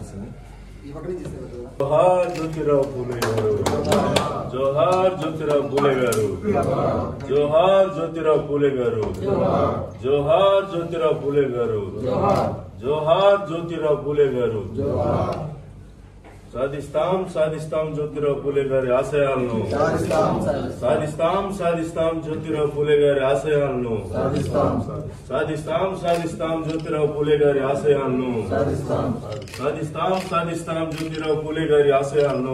చేసింది జోహార్ జ్యోతిరావు పూలే గారు జోహార్ జ్యోతిరావు పూలే గారు జోహార్ జ్యోతిరావు పూలే గారు జోహార్ జ్యోతిరావు పూలే గారు జోహార్ జ్యోతిరావు పూలే గారు సాధిస్తాం సాధిస్తాం జ్యోతిరావు పూలే గారి ఆశయాలను సాధిస్తాం సాధిస్తాం జ్యోతిరావు పూలే గారి ఆశయాలను సాధిస్తాం సాధిస్తాం జ్యోతిరావు పూలే గారి ఆశయాలను సాధిస్తాం సాధిస్తాం జ్యోతిరావు పూలే గారి ఆశయాలను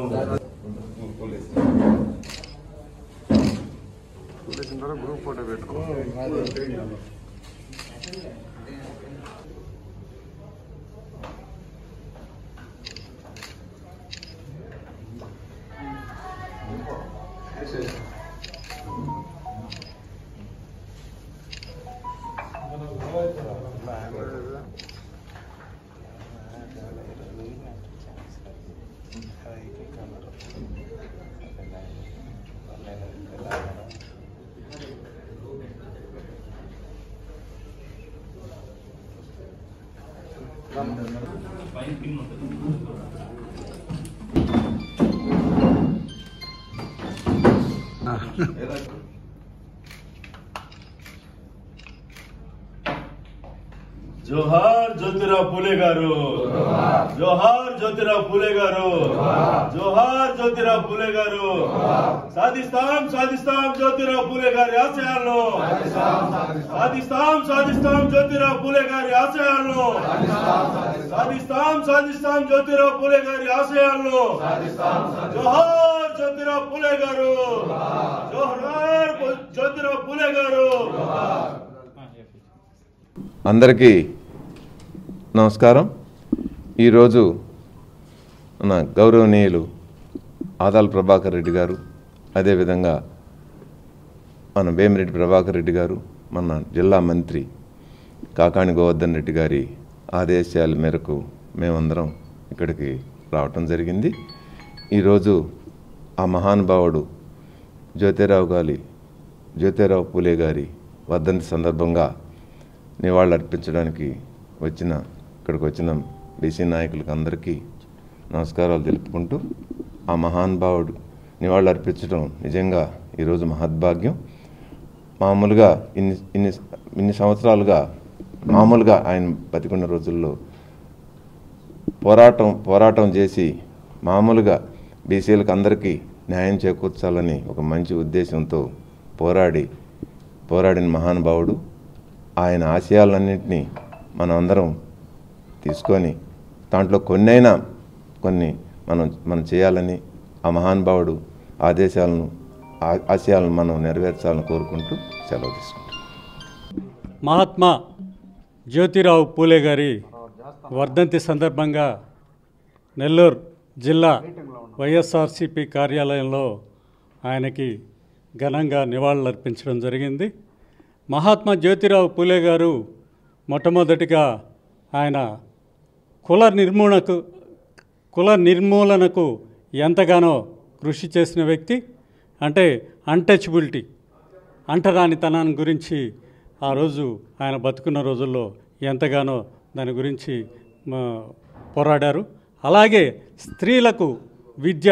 జోహార్ జ్యోతిరావు పూలే గారు జోహార్ జ్యోతిరావు పూలే గారు జోహార్ జ్యోతిరావు పూలే గారు సాధిస్తాం సాధిస్తాం జ్యోతిరావు పూలే గారి ఆశయాలను సాధిస్తాం సాధిస్తాం జ్యోతిరావు పూలే గారి ఆశయాలను సాధిస్తాం సాధిస్తాం జ్యోతిరావు పూలే గారి ఆశయాలను జోహార్ జ్యోతిరావు పూలే గారు జోహార్ జ్యోతిరావు పూలే గారు అందరికీ నమస్కారం ఈరోజు మన గౌరవనీయులు ఆదాల్ ప్రభాకర్ రెడ్డి గారు అదేవిధంగా మన వేమిరెడ్డి ప్రభాకర్ రెడ్డి గారు మన జిల్లా మంత్రి కాకాణి గోవర్ధన్ రెడ్డి గారి ఆదేశాల మేరకు మేమందరం ఇక్కడికి రావటం జరిగింది ఈరోజు ఆ మహానుభావుడు జ్యోతిరావు గారి జ్యోతిరావు పూలే గారి వర్ధంతి సందర్భంగా నివాళులు అర్పించడానికి వచ్చిన ఇక్కడికి వచ్చిన బీసీ నాయకులకు అందరికీ నమస్కారాలు తెలుపుకుంటూ ఆ మహానుభావుడు నివాళులు అర్పించడం నిజంగా ఈరోజు మహద్భాగ్యం మామూలుగా ఇన్ని ఇన్ని ఇన్ని సంవత్సరాలుగా మామూలుగా ఆయన బతికున్న రోజుల్లో పోరాటం పోరాటం చేసి మామూలుగా బీసీలకు అందరికీ న్యాయం చేకూర్చాలని ఒక మంచి ఉద్దేశంతో పోరాడి పోరాడిన మహానుభావుడు ఆయన ఆశయాలన్నింటినీ మనం అందరం తీసుకొని దాంట్లో కొన్నైనా కొన్ని మనం మనం చేయాలని ఆ మహానుభావుడు ఆదేశాలను ఆ- ఆశయాలను మనం నెరవేర్చాలని కోరుకుంటూ సెలవు తీసుకుంటాం మహాత్మా జ్యోతిరావు పూలే గారి వర్ధంతి సందర్భంగా నెల్లూరు జిల్లా వైఎస్ఆర్సిపి కార్యాలయంలో ఆయనకి ఘనంగా నివాళులర్పించడం జరిగింది మహాత్మా జ్యోతిరావు పూలే గారు మొట్టమొదటిగా ఆయన కుల నిర్మూలనకు కుల నిర్మూలనకు ఎంతగానో కృషి చేసిన వ్యక్తి అంటే అన్టచబిలిటీ అంటరానితనాన్ని గురించి ఆ రోజు ఆయన బతుకున్న రోజుల్లో ఎంతగానో దాని గురించి మ, పోరాడారు అలాగే స్త్రీలకు విద్య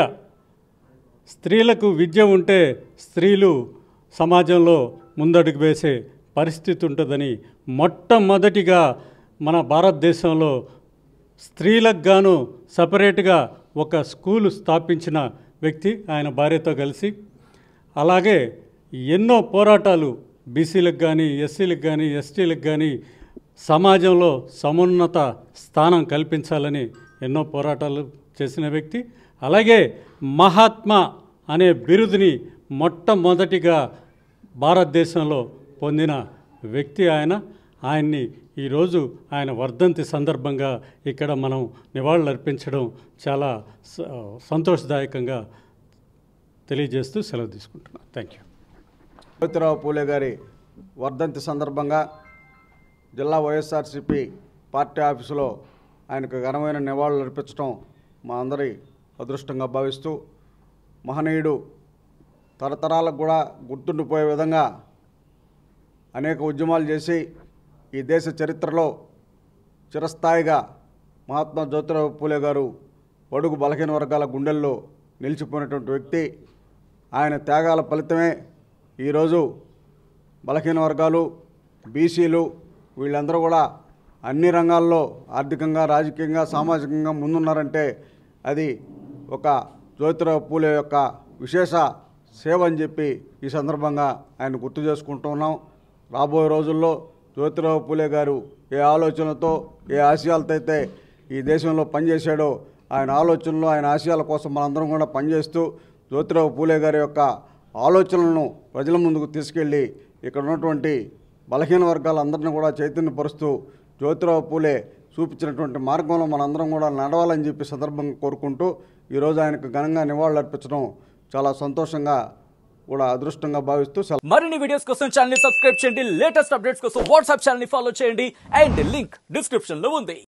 స్త్రీలకు విద్య ఉంటే స్త్రీలు సమాజంలో ముందడుగు వేసే పరిస్థితి ఉంటుందని మొట్టమొదటిగా మన భారతదేశంలో స్త్రీలకు గాను సపరేట్గా ఒక స్కూలు స్థాపించిన వ్యక్తి ఆయన భార్యతో కలిసి అలాగే ఎన్నో పోరాటాలు బీసీలకు కానీ ఎస్సీలకు కానీ ఎస్టీలకు కానీ సమాజంలో సమున్నత స్థానం కల్పించాలని ఎన్నో పోరాటాలు చేసిన వ్యక్తి అలాగే మహాత్మా అనే బిరుదుని మొట్టమొదటిగా భారతదేశంలో పొందిన వ్యక్తి ఆయన ఆయన్ని ఈరోజు ఆయన వర్ధంతి సందర్భంగా ఇక్కడ మనం నివాళులు అర్పించడం చాలా స- సంతోషదాయకంగా తెలియజేస్తూ సెలవు తీసుకుంటున్నాను థ్యాంక్ యూ జ్యోతిరావు పూలే గారి వర్ధంతి సందర్భంగా జిల్లా వైఎస్ఆర్సిపి పార్టీ ఆఫీసులో ఆయనకు ఘనమైన నివాళులు అర్పించడం మా అందరి అదృష్టంగా భావిస్తూ మహనీయుడు తరతరాలకు కూడా గుర్తుండిపోయే విధంగా అనేక ఉద్యమాలు చేసి ఈ దేశ చరిత్రలో చిరస్థాయిగా మహాత్మా జ్యోతిరావు పూలే గారు బడుగు బలహీన వర్గాల గుండెల్లో నిలిచిపోయినటువంటి వ్యక్తి ఆయన త్యాగాల ఫలితమే ఈరోజు బలహీన వర్గాలు బీసీలు వీళ్ళందరూ కూడా అన్ని రంగాల్లో ఆర్థికంగా రాజకీయంగా సామాజికంగా ముందున్నారంటే అది ఒక జ్యోతిరావు పూలే యొక్క విశేష సేవ అని చెప్పి ఈ సందర్భంగా ఆయన గుర్తు చేసుకుంటూ ఉన్నాం రాబోయే రోజుల్లో జ్యోతిరావు పూలే గారు ఏ ఆలోచనలతో ఏ ఆశయాలతో అయితే ఈ దేశంలో పనిచేశాడో ఆయన ఆలోచనలు ఆయన ఆశయాల కోసం మనందరం కూడా పనిచేస్తూ జ్యోతిరావు పూలే గారి యొక్క ఆలోచనలను ప్రజల ముందుకు తీసుకెళ్ళి ఇక్కడ ఉన్నటువంటి బలహీన వర్గాలందరినీ కూడా చైతన్యపరుస్తూ జ్యోతిరావు పూలే చూపించినటువంటి మార్గంలో మనందరం కూడా నడవాలని చెప్పి సందర్భంగా కోరుకుంటూ ఈరోజు ఆయనకు ఘనంగా నివాళులర్పించడం చాలా సంతోషంగా కూడా అదృష్టంగా భావిస్తూ సెలవు మరిన్ని వీడియోస్ కోసం ఛానల్ ని సబ్స్క్రైబ్ చేయండి లేటెస్ట్ అప్డేట్స్ కోసం వాట్సాప్ ఛానల్ ని ఫాలో చేయండి అండ్ లింక్ డిస్క్రిప్షన్ లో ఉంది